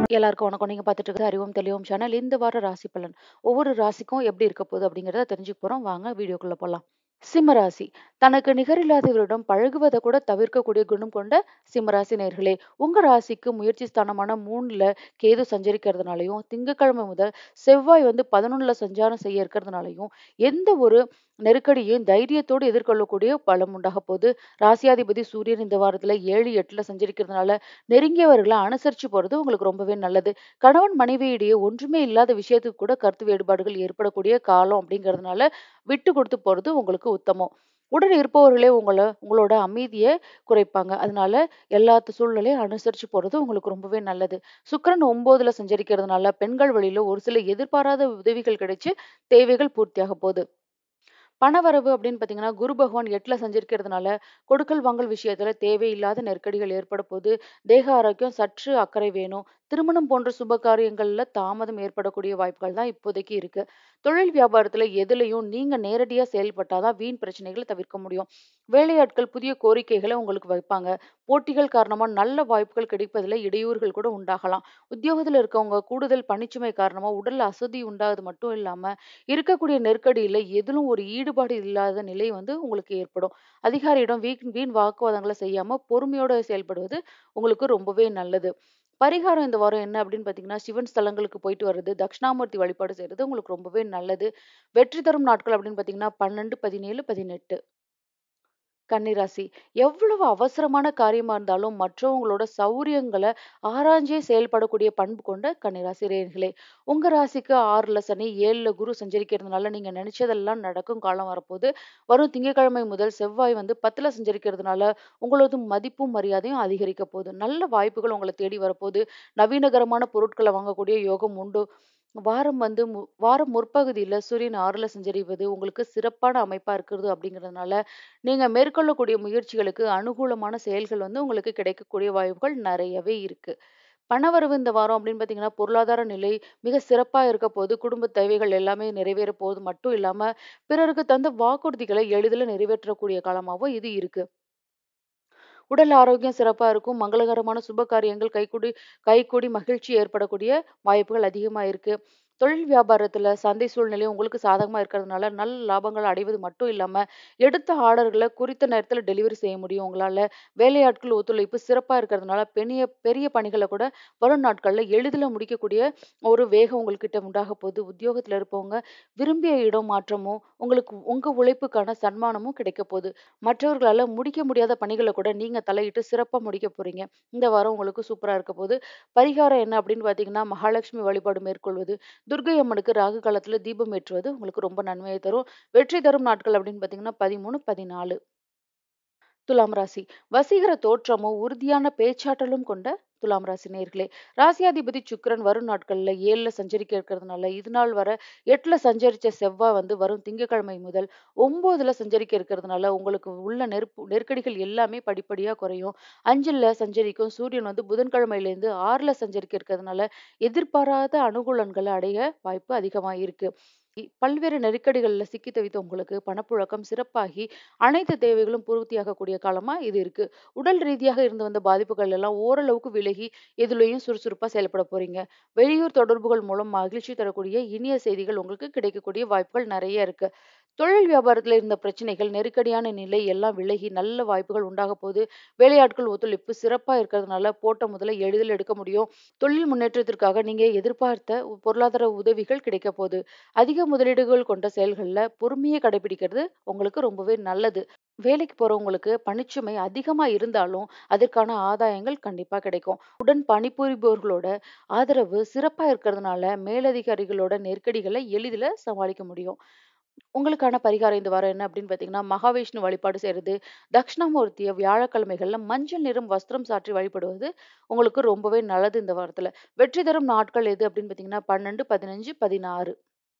எல்லாருக்கும் வணக்கம். நீங்க பார்த்துட்டு இருக்கிறது அறிவோம் தெளிவோம் சேனல். இந்த வார ராசி பலன். ஒவ்வொரு ராசிக்கும் எப்படி இருக்க போகுது அப்படிங்கிறத தெரிஞ்சுக்க போறோம். வாங்க வீடியோக்குள்ள போலாம். சிம்ம ராசி. தனக்கு நிகரில்லாதவரிடம் பழகுவத கூட தவிர்க்கக்கூடிய குணம் கொண்ட சிம்மராசி நேயர்களே, உங்க ராசிக்கு முயற்சி ஸ்தானமான 3ல கேது சஞ்சரிக்கிறதுனாலயும், திங்கட்கிழமை முதல் செவ்வாய் வந்து 11ல சஞ்சாரம் செய்ய இருக்கிறதுனாலயும், எந்த ஒரு நெருக்கடியையும் தைரியத்தோடு எதிர்கொள்ளக்கூடிய பலம் உண்டாக போகுது. ராசியாதிபதி சூரியன் இந்த வாரத்துல 7, 8ல சஞ்சரிக்கிறதுனால, நெருங்கியவர்கள அனுசரிச்சு போறது உங்களுக்கு ரொம்பவே நல்லது. கணவன் மனைவியிடையே ஒன்றுமே இல்லாத விஷயத்துக்கு கூட கருத்து வேறுபாடுகள் ஏற்படக்கூடிய காலம் அப்படிங்கிறதுனால, விட்டு கொடுத்து போறது உங்களுக்கு உத்தமம். உடன் இருப்பவர்களே உங்கள உங்களோட அமைதிய குறைப்பாங்க. அதனால எல்லாத்து சூழ்நிலையும் அனுசரிச்சு போறது உங்களுக்கு ரொம்பவே நல்லது. சுக்கிரன் 9ல சஞ்சரிக்கிறதுனால, பெண்கள் வழியில ஒரு சில எதிர்பாராத உதவிகள் கிடைச்சு, தேவைகள் பூர்த்தியாக போகுது. பணவரவு அப்படின்னு பார்த்தீங்கன்னா, குரு பகவான் 8ல சஞ்சரிக்கிறதுனால, கொடுக்கல் வாங்கல் விஷயத்துல தேவையில்லாத நெருக்கடிகள் ஏற்பட போது. தேக ஆரோக்கியம் சற்று அக்கறை வேணும். திருமணம் போன்ற சுப காரியங்கள்ல தாமதம் ஏற்படக்கூடிய வாய்ப்புகள் தான் இப்போதைக்கு இருக்கு. தொழில் வியாபாரத்துல எதுலயும் நீங்க நேரடியா செயல்பட்டா தான் வீண் பிரச்சனைகள தவிர்க்க முடியும். வேலையாட்கள் புதிய கோரிக்கைகள உங்களுக்கு வைப்பாங்க. போட்டிகள் காரணமா நல்ல வாய்ப்புகள் கிடைப்பதில இடையூறுகள் கூட உண்டாகலாம். உத்தியோகத்துல இருக்கவங்க கூடுதல் பணிச்சுமை காரணமா உடல்ல அசதி உண்டாகுது மட்டும் இல்லாம, இருக்கக்கூடிய நெருக்கடியில எதிலும் ஒரு ஈடுபாடு இல்லாத நிலை வந்து உங்களுக்கு ஏற்படும். அதிகாரியிடம் வீண் வீண் வாக்குவாதங்கள செய்யாம பொறுமையோட செயல்படுவது உங்களுக்கு ரொம்பவே நல்லது. பரிகாரம் இந்த வாரம் என்ன அப்படின்னு பார்த்தீங்கன்னா, சிவன் ஸ்தலங்களுக்கு போயிட்டு வர்றது, தட்சிணாமூர்த்தி வழிபாடு செய்றது உங்களுக்கு ரொம்பவே நல்லது. வெற்றி தரும் நாட்கள் அப்படின்னு பார்த்தீங்கன்னா, 12, 17, 18. கன்னிராசி. எவ்வளவு அவசரமான காரியமா இருந்தாலும் மற்றவங்களோட சௌரியங்கள ஆராய்ஞ்சே செயல்படக்கூடிய பண்பு கொண்ட கன்னிராசி நேயர்களே. உங்க ராசிக்கு 6ல சனி, 7ல குரு சஞ்சரிக்கிறதுனால நீங்க நினைச்சதெல்லாம் நடக்கும் காலம் வரப்போது. வரும் திங்கட்கிழமை முதல் செவ்வாய் வந்து 10ல சஞ்சரிக்கிறதுனால, உங்களது மதிப்பும் மரியாதையும் அதிகரிக்க போகுது. நல்ல வாய்ப்புகள் உங்கள தேடி வரப்போது. நவீனகரமான பொருட்கள வாங்கக்கூடிய யோகம் உண்டு. வாரம் வந்து மு வாரம் முற்பகுதியில சூரியன் 6ல சஞ்சரிவது உங்களுக்கு சிறப்பான அமைப்பா இருக்கிறது அப்படிங்கிறதுனால, நீங்க மேற்கொள்ளக்கூடிய முயற்சிகளுக்கு அனுகூலமான செயல்கள் வந்து உங்களுக்கு கிடைக்கக்கூடிய வாய்ப்புகள் நெறையவே இருக்கு. பணவரவு இந்த வாரம் அப்படின்னு பார்த்தீங்கன்னா, பொருளாதார நிலை மிக சிறப்பா இருக்க போது. குடும்ப தேவைகள் எல்லாமே நிறைவேற போது மட்டும் இல்லாம, பிறருக்கு தந்த வாக்குறுதிகளை எளிதில நிறைவேற்றக்கூடிய காலமாவும் இது இருக்கு. உடல் ஆரோக்கியம் சிறப்பா இருக்கும். மங்களகரமான சுப காரியங்கள் கைகூடி கைகூடி மகிழ்ச்சி ஏற்படக்கூடிய வாய்ப்புகள் அதிகமா இருக்கு. தொழில் வியாபாரத்துல சந்தை சூழ்நிலை உங்களுக்கு சாதகமா இருக்கிறதுனால, நல்ல லாபங்கள் அடைவது மட்டும் இல்லாம, எடுத்த ஆர்டர்கள குறித்த நேரத்துல டெலிவரி செய்ய முடியும் உங்களால. வேலையாட்கள் ஒத்துழைப்பு சிறப்பா இருக்கிறதுனால, பெரிய பெரிய பணிகள கூட வரும் நாட்கள்ல எளிதில முடிக்கக்கூடிய ஒரு வேகம் உங்கள்கிட்ட உண்டாக போகுது. உத்தியோகத்துல இருப்பவங்க விரும்பிய இடம் மாற்றமும், உங்களுக்கு உங்க உழைப்புக்கான சன்மானமும் கிடைக்க போகுது. மற்றவர்களால முடிக்க முடியாத பணிகள கூட நீங்க தலையிட்டு சிறப்பா முடிக்க போறீங்க. இந்த வாரம் உங்களுக்கு சூப்பரா இருக்க போது. பரிகாரம் என்ன அப்படின்னு பார்த்தீங்கன்னா, மகாலட்சுமி வழிபாடு மேற்கொள்வது, துர்க்கை அம்மனுக்கு ராகு காலத்துல தீபம் ஏற்றுவது உங்களுக்கு ரொம்ப நன்மையை தரும். வெற்றி தரும் நாட்கள் அப்படின்னு பார்த்தீங்கன்னா, 13, 14. துலாம் ராசி. வசீகர தோற்றமும், உறுதியான பேச்சாற்றலும் கொண்ட துலாம் ராசி நேயர்களே. ராசியாதிபதி சுக்கிரன் வரும் நாட்கள்ல 7ல சஞ்சரிக்க இருக்கிறதுனால, இதுநாள் வர 8ல சஞ்சரிச்ச செவ்வாய் வந்து வரும் திங்கட்கிழமை முதல் 9ல சஞ்சரிக்க இருக்கிறதுனால, உங்களுக்கு உள்ள நெருப்பு நெருக்கடிகள் எல்லாமே படிப்படியா குறையும். 5ல சஞ்சரிக்கும் சூரியன் வந்து புதன்கிழமையிலேருந்து 6ல சஞ்சரிக்க இருக்கிறதுனால, எதிர்பாராத அனுகூலன்கள அடைய வாய்ப்பு அதிகமா இருக்கு. இ பல்வேறு நெருக்கடிகள்ல சிக்கி தவித்த உங்களுக்கு பணப்புழக்கம் சிறப்பாகி, அனைத்து தேவைகளும் பூர்த்தியாகக்கூடிய காலமா இது இருக்கு. உடல் ரீதியாக இருந்து வந்த பாதிப்புகள் எல்லாம் ஓரளவுக்கு விலகி, எதுலயும் சுறுசுறுப்பா செயல்பட போறீங்க. வெளியூர் தொடர்புகள் மூலம் மகிழ்ச்சி தரக்கூடிய இனிய செய்திகள் உங்களுக்கு கிடைக்கக்கூடிய வாய்ப்புகள் நெறைய இருக்கு. தொழில் வியாபாரத்துல இருந்த பிரச்சனைகள், நெருக்கடியான நிலை எல்லாம் விலகி நல்ல வாய்ப்புகள் உண்டாக போது. வேலையாட்கள் ஒத்துழைப்பு சிறப்பா இருக்கிறதுனால, போட்ட முதல எளிதில் எடுக்க முடியும். தொழில் முன்னேற்றத்திற்காக நீங்க எதிர்பார்த்த பொருளாதார உதவிகள் கிடைக்க போது. அதிக முதலீடுகள் கொண்ட செயல்கள்ல பொறுமைய கடைபிடிக்கிறது உங்களுக்கு ரொம்பவே நல்லது. வேலைக்கு போறவங்களுக்கு பணிச்சுமை அதிகமா இருந்தாலும், அதற்கான ஆதாயங்கள் கண்டிப்பா கிடைக்கும். உடன் பணிபுரிபவர்களோட ஆதரவு சிறப்பா இருக்கிறதுனால, மேலதிகாரிகளோட நெருக்கடிகள எளிதில சமாளிக்க முடியும். உங்களுக்கான பரிகாரம் இந்த வாரம் என்ன அப்படின்னு பார்த்தீங்கன்னா, மகாவிஷ்ணு வழிபாடு செய்றது, தட்சிணாமூர்த்திய வியாழக்கிழமைகள்ல மஞ்சள் நிறம் வஸ்திரம் சாற்றி வழிபடுவது உங்களுக்கு ரொம்பவே நல்லது இந்த வாரத்துல. வெற்றி தரும் நாட்கள் எது அப்படின்னு பார்த்தீங்கன்னா, 12, 15, 16.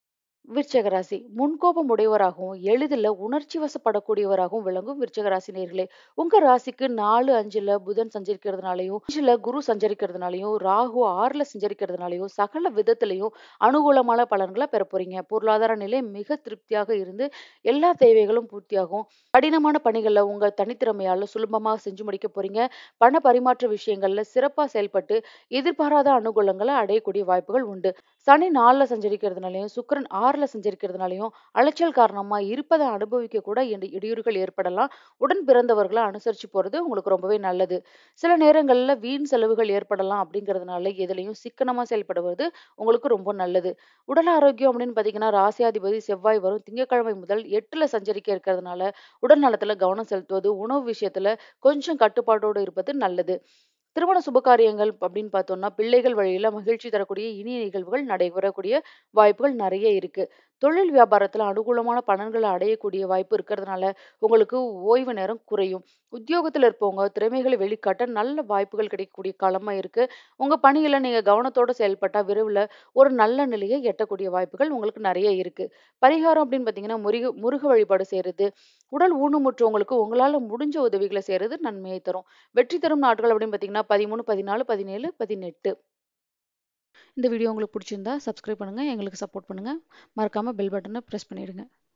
விருச்சக ராசி முன்கோபம் உடையவராகவும் எளிதில் உணர்ச்சி வசப்படக்கூடியவராகவும் விளங்கும் விருச்சக ராசி நேர்களே உங்க ராசிக்கு நாலு அஞ்சுல புதன் சஞ்சரிக்கிறதுனாலையும் அஞ்சுல குரு சஞ்சரிக்கிறதுனாலையும் ராகு ஆறுல சஞ்சரிக்கிறதுனாலையும் சகல விதத்திலையும் அனுகூலமான பலன்களை பெற போறீங்க பொருளாதார நிலை மிக திருப்தியாக இருந்து எல்லா தேவைகளும் பூர்த்தியாகும் கடினமான பணிகளை உங்க தனித்திறமையால சுலபமாக செஞ்சு முடிக்க போறீங்க பண பரிமாற்ற விஷயங்கள்ல சிறப்பா செயல்பட்டு எதிர்பாராத அனுகூலங்களை அடையக்கூடிய வாய்ப்புகள் உண்டு சனி நாலுல சஞ்சரிக்கிறதுனாலையும் சுக்கிரன் ஆறுல சஞ்சரிக்கிறதுனாலையும் அலைச்சல் காரணமா இருப்பதை அனுபவிக்க கூட இடி- இடையூறுகள் ஏற்படலாம் உடன் பிறந்தவர்களை அனுசரிச்சு போறது உங்களுக்கு ரொம்பவே நல்லது சில நேரங்கள்ல வீண் செலவுகள் ஏற்படலாம் அப்படிங்கிறதுனால எதுலையும் சிக்கனமா செயல்படுவது உங்களுக்கு ரொம்ப நல்லது உடல் ஆரோக்கியம் அப்படின்னு பாத்தீங்கன்னா ராசியாதிபதி செவ்வாய் வரும் திங்கட்கிழமை முதல் எட்டுல சஞ்சரிக்க இருக்கிறதுனால உடல் நலத்துல கவனம் செலுத்துவது உணவு விஷயத்துல கொஞ்சம் கட்டுப்பாட்டோடு இருப்பது நல்லது திருமண சுபகாரியங்கள் அப்படின்னு பார்த்தோம்னா பிள்ளைகள் வழியில மகிழ்ச்சி தரக்கூடிய இனிய நிகழ்வுகள் நடைபெறக்கூடிய வாய்ப்புகள் நிறைய இருக்கு தொழில் வியாபாரத்துல அனுகூலமான பலன்களை அடையக்கூடிய வாய்ப்பு இருக்கிறதுனால உங்களுக்கு ஓய்வு நேரம் குறையும் உத்தியோகத்துல இருப்பவங்க திறமைகளை வெளிக்காட்ட நல்ல வாய்ப்புகள் கிடைக்கக்கூடிய காலமா இருக்கு உங்க பணியில நீங்க கவனத்தோட செயல்பட்டா விரைவில் ஒரு நல்ல நிலையை எட்டக்கூடிய வாய்ப்புகள் உங்களுக்கு நிறைய இருக்கு பரிகாரம் அப்படின்னு பாத்தீங்கன்னா முருக முருக வழிபாடு செய்யறது உடல் ஊனமுற்றவங்களுக்கு உங்களால முடிஞ்ச உதவிகளை செய்யறது நன்மையை தரும் வெற்றி தரும் நாட்கள் அப்படின்னு பாத்தீங்கன்னா பதிமூணு பதினாலு பதினேழு பதினெட்டு இந்த வீடியோ உங்களுக்கு பிடிச்சிருந்தா சப்ஸ்கிரைப் பண்ணுங்க எங்களுக்கு சப்போர்ட் பண்ணுங்க மறக்காம பெல் பட்டனை ப்ரெஸ் பண்ணிடுங்க